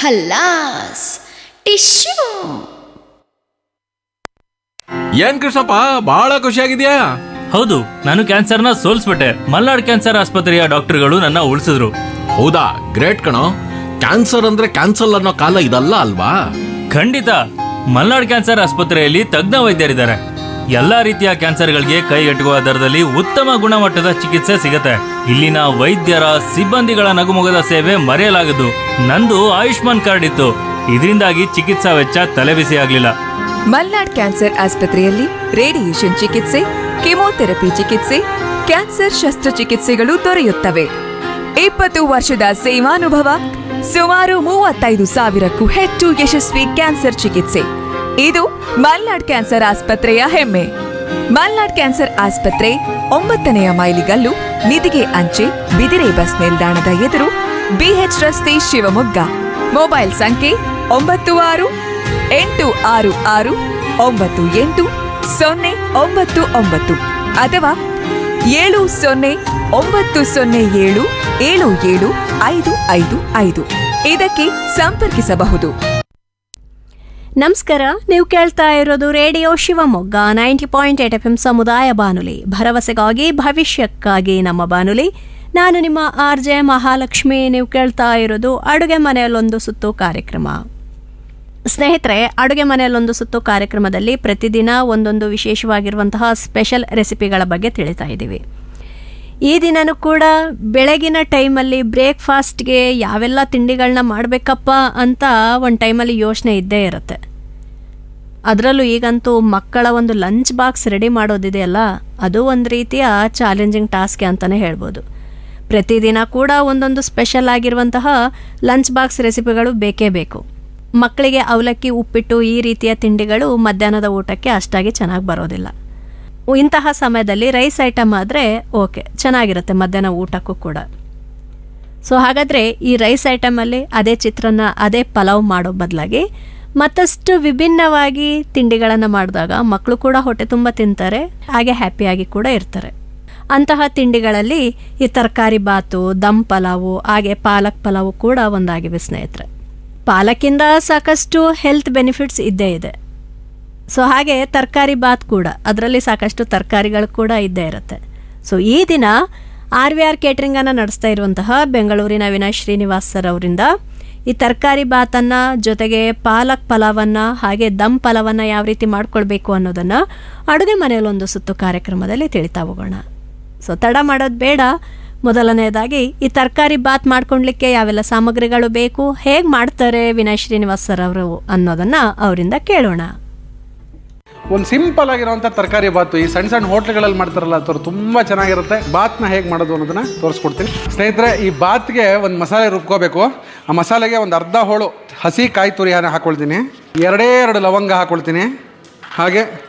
ಖಲ್ಲಾಸ್ tissue ಏನ್ ಕೃಷ್ಣಪ್ಪ ಬಹಳ ಖುಷಿಯಾಗಿದ್ಯಾ ಹೌದು ನಾನು ಕ್ಯಾನ್ಸರ್ನ ಸೋಲ್ಸ್ಬಿಟ್ಟೆ ಮಲ್ನಾಡ್ ಕ್ಯಾನ್ಸರ್ ಆಸ್ಪತ್ರೆಯ ಡಾಕ್ಟರ್ಗಳು ನನ್ನ ಉಳಿಸಿದ್ರು ಹೌದಾ ಗ್ರೇಟ್ ಕಣೋ ಕ್ಯಾನ್ಸರ್ ಅಂದ್ರೆ ಕ್ಯಾನ್ಸಲ್ ಅನ್ನೋ ಕಾಲ ಇದಲ್ಲ ಅಲ್ವಾ ಖಂಡಿತ ಮಲ್ನಾಡ್ ಕ್ಯಾನ್ಸರ್ ಆಸ್ಪತ್ರೆಯಲ್ಲಿ ತಜ್ಞ ವೈದ್ಯರಿದ್ದಾರೆ ಎಲ್ಲಾ ರೀತಿಯ ಕ್ಯಾನ್ಸರ್ಗಳಿಗೆ ಕೈಗೆಟುಕುವ ದರದಲ್ಲಿ ಉತ್ತಮ ಗುಣಮಟ್ಟದ ಚಿಕಿತ್ಸೆ ಸಿಗತ್ತೆ ಇಲ್ಲಿನ ವೈದ್ಯರ ಸಿಬ್ಬಂದಿಗಳ ನಗುಮೊಗದ ಸೇವೆ ಮರೆಯಲಾಗದು ನಂದು ಆಯುಷ್ಮಾನ್ ಕಾರ್ಡ್ ಇತ್ತು ಇದರಿಂದಾಗಿ ಚಿಕಿತ್ಸಾ ವೆಚ್ಚ ತಲೆಬಿಸಿ ಆಗ್ಲಿಲ್ಲ ಮಲ್ನಾಡ್ ಕ್ಯಾನ್ಸರ್ ಆಸ್ಪತ್ರೆಯಲ್ಲಿ ರೇಡಿಯೇಷನ್ ಚಿಕಿತ್ಸೆ ಕೆಮೊಥೆರಪಿ ಚಿಕಿತ್ಸೆ ಕ್ಯಾನ್ಸರ್ ಶಸ್ತ್ರಚಿಕಿತ್ಸೆಗಳು ದೊರೆಯುತ್ತವೆ ಇಪ್ಪತ್ತು ವರ್ಷದ ಸೇವಾನುಭವ ಸುಮಾರು ಮೂವತ್ತೈದು ಸಾವಿರಕ್ಕೂ ಹೆಚ್ಚು ಯಶಸ್ವಿ ಕ್ಯಾನ್ಸರ್ ಚಿಕಿತ್ಸೆ ಇದು ಮಲ್ನಾಡ್ ಕ್ಯಾನ್ಸರ್ ಆಸ್ಪತ್ರೆಯ ಹೆಮ್ಮೆ ಮಲ್ನಾಡ್ ಕ್ಯಾನ್ಸರ್ ಆಸ್ಪತ್ರೆ ಒಂಬತ್ತನೆಯ ಮೈಲಿಗಲ್ಲು ನಿಧಿಗೆ ಅಂಚೆ ಬಿದಿರೆ ಬಸ್ ನಿಲ್ದಾಣದ ಎದುರು ಬಿಎಚ್ ರಸ್ತೆ ಶಿವಮೊಗ್ಗ ಮೊಬೈಲ್ ಸಂಖ್ಯೆ ಒಂಬತ್ತು ಆರು ಎಂಟು ಆರು ಆರು ಒಂಬತ್ತು ಎಂಟು ಸೊನ್ನೆ ಒಂಬತ್ತು ಒಂಬತ್ತು ಅಥವಾ ಏಳು ಸೊನ್ನೆ ಒಂಬತ್ತು ಸೊನ್ನೆ ಏಳು ಏಳು ಏಳು ಐದು ಐದು ಐದು ಇದಕ್ಕೆ ಸಂಪರ್ಕಿಸಬಹುದು ನಮಸ್ಕಾರ ನೀವು ಕೇಳ್ತಾ ಇರೋದು radio Shivamogga ninety point eight F M ಸಮುದಾಯ ಬಾನುಲಿ ಭರವಸೆಗಾಗಿ ಭವಿಷ್ಯಕ್ಕಾಗಿ ನಮ್ಮ ಬಾನುಲಿ ನಾನು ನಿಮ್ಮ ಆರ್ ಜೆ ಮಹಾಲಕ್ಷ್ಮಿ ನೀವು ಕೇಳ್ತಾ ಇರೋದು ಅಡುಗೆ ಮನೆಯಲ್ಲೊಂದು ಸುತ್ತು ಕಾರ್ಯಕ್ರಮ ಸ್ನೇಹಿತರೆ ಅಡುಗೆ ಮನೆಯಲ್ಲೊಂದು ಸುತ್ತು ಕಾರ್ಯಕ್ರಮದಲ್ಲಿ ಪ್ರತಿದಿನ ಒಂದೊಂದು ವಿಶೇಷವಾಗಿರುವಂತಹ ಸ್ಪೆಷಲ್ ರೆಸಿಪಿಗಳ ಬಗ್ಗೆ ತಿಳಿತಾ ಇದ್ದೀವಿ ಈ ದಿನನೂ ಕೂಡ ಬೆಳಗಿನ ಟೈಮಲ್ಲಿ ಬ್ರೇಕ್ಫಾಸ್ಟ್ಗೆ ಯಾವೆಲ್ಲ ತಿಂಡಿಗಳನ್ನ ಮಾಡಬೇಕಪ್ಪ ಅಂತ ಒಂದು ಟೈಮಲ್ಲಿ ಯೋಚನೆ ಇದ್ದೇ ಇರುತ್ತೆ ಅದರಲ್ಲೂ ಈಗಂತೂ ಮಕ್ಕಳ ಒಂದು ಲಂಚ್ ಬಾಕ್ಸ್ ರೆಡಿ ಮಾಡೋದಿದೆಯಲ್ಲ ಅದು ಒಂದು ರೀತಿಯ ಚಾಲೆಂಜಿಂಗ್ ಟಾಸ್ಕ್ ಅಂತಲೇ ಹೇಳ್ಬೋದು ಪ್ರತಿದಿನ ಕೂಡ ಒಂದೊಂದು ಸ್ಪೆಷಲ್ ಆಗಿರುವಂತಹ ಲಂಚ್ ಬಾಕ್ಸ್ ರೆಸಿಪಿಗಳು ಬೇಕೇ ಬೇಕು ಮಕ್ಕಳಿಗೆ ಅವಲಕ್ಕಿ ಉಪ್ಪಿಟ್ಟು ಈ ರೀತಿಯ ತಿಂಡಿಗಳು ಮಧ್ಯಾಹ್ನದ ಊಟಕ್ಕೆ ಅಷ್ಟಾಗಿ ಚೆನ್ನಾಗಿ ಬರೋದಿಲ್ಲ ಇಂತಹ ಸಮಯದಲ್ಲಿ ರೈಸ್ ಐಟಮ್ ಆದರೆ ಓಕೆ ಚೆನ್ನಾಗಿರುತ್ತೆ ಮಧ್ಯಾಹ್ನ ಊಟಕ್ಕೂ ಕೂಡ ಸೊ ಹಾಗಾದರೆ ಈ ರೈಸ್ ಐಟಮಲ್ಲಿ ಅದೇ ಚಿತ್ರಾನ್ನ ಅದೇ ಪಲಾವ್ ಮಾಡೋ ಬದಲಾಗಿ ಮತ್ತಷ್ಟು ವಿಭಿನ್ನವಾಗಿ ತಿಂಡಿಗಳನ್ನು ಮಾಡಿದಾಗ ಮಕ್ಕಳು ಕೂಡ ಹೊಟ್ಟೆ ತುಂಬ ತಿಂತಾರೆ ಹಾಗೆ ಹ್ಯಾಪಿಯಾಗಿ ಕೂಡ ಇರ್ತಾರೆ ಅಂತಹ ತಿಂಡಿಗಳಲ್ಲಿ ಈ ತರಕಾರಿ ಬಾತು ದಮ್ ಪಲಾವು ಹಾಗೆ ಪಾಲಕ್ ಪಲಾವು ಕೂಡ ಒಂದಾಗಿವೆ ಸ್ನೇಹಿತರೆ ಪಾಲಕ್ಕಿಂದ ಸಾಕಷ್ಟು ಹೆಲ್ತ್ ಬೆನಿಫಿಟ್ಸ್ ಇದ್ದೇ ಇದೆ ಸೊ ಹಾಗೆ ತರಕಾರಿ ಬಾತ್ ಕೂಡ ಅದರಲ್ಲಿ ಸಾಕಷ್ಟು ತರಕಾರಿಗಳು ಕೂಡ ಇದ್ದೇ ಇರುತ್ತೆ ಸೊ ಈ ದಿನ ಆರ್ ವಿ ಆರ್ ಕೇಟ್ರಿಂಗನ್ನು ನಡೆಸ್ತಾ ಇರುವಂತಹ ಬೆಂಗಳೂರಿನ ವಿನಾಶ್ ಶ್ರೀನಿವಾಸ್ ಸರ್ ಅವರಿಂದ ಈ ತರಕಾರಿ ಬಾತನ್ನು ಜೊತೆಗೆ ಪಾಲಕ್ ಪಲಾವನ್ನು ಹಾಗೆ ದಮ್ ಪಲಾವನ್ನು ಯಾವ ರೀತಿ ಮಾಡ್ಕೊಳ್ಬೇಕು ಅನ್ನೋದನ್ನು ಅಡುಗೆ ಮನೆಯಲ್ಲೊಂದು ಸುತ್ತು ಕಾರ್ಯಕ್ರಮದಲ್ಲಿ ತಿಳಿತಾ ಹೋಗೋಣ ಸೊ ತಡ ಮಾಡೋದು ಬೇಡ ಮೊದಲನೆಯದಾಗಿ ಈ ತರಕಾರಿ ಬಾತ್ ಮಾಡ್ಕೊಳ್ಲಿಕ್ಕೆ ಯಾವೆಲ್ಲ ಸಾಮಗ್ರಿಗಳು ಬೇಕು ಹೇಗೆ ಮಾಡ್ತಾರೆ ವಿನಾಶ್ ಶ್ರೀನಿವಾಸ್ ಸರ್ ಅವರು ಅನ್ನೋದನ್ನು ಅವರಿಂದ ಕೇಳೋಣ ಒಂದು ಸಿಂಪಲ್ ಆಗಿರುವಂಥ ತರಕಾರಿ ಬಾತು ಈ ಸಣ್ಣ ಸಣ್ಣ ಹೋಟ್ಲ್ಗಳಲ್ಲಿ ಮಾಡ್ತಾರಲ್ಲ ಅಥವಾ ತುಂಬ ಚೆನ್ನಾಗಿರುತ್ತೆ ಬಾತ್ನ ಹೇಗೆ ಮಾಡೋದು ಅನ್ನೋದನ್ನ ತೋರಿಸ್ಕೊಡ್ತೀನಿ ಸ್ನೇಹಿತರೆ ಈ ಬಾತ್ಗೆ ಒಂದು ಮಸಾಲೆ ರುಬ್ಕೋಬೇಕು ಆ ಮಸಾಲೆಗೆ ಒಂದು ಅರ್ಧ ಹೋಳು ಹಸಿ ಕಾಯಿ ತುರಿ ಹಾಕ್ಕೊಳ್ತೀನಿ ಎರಡೇ ಎರಡು ಲವಂಗ ಹಾಕ್ಕೊಳ್ತೀನಿ ಹಾಗೆ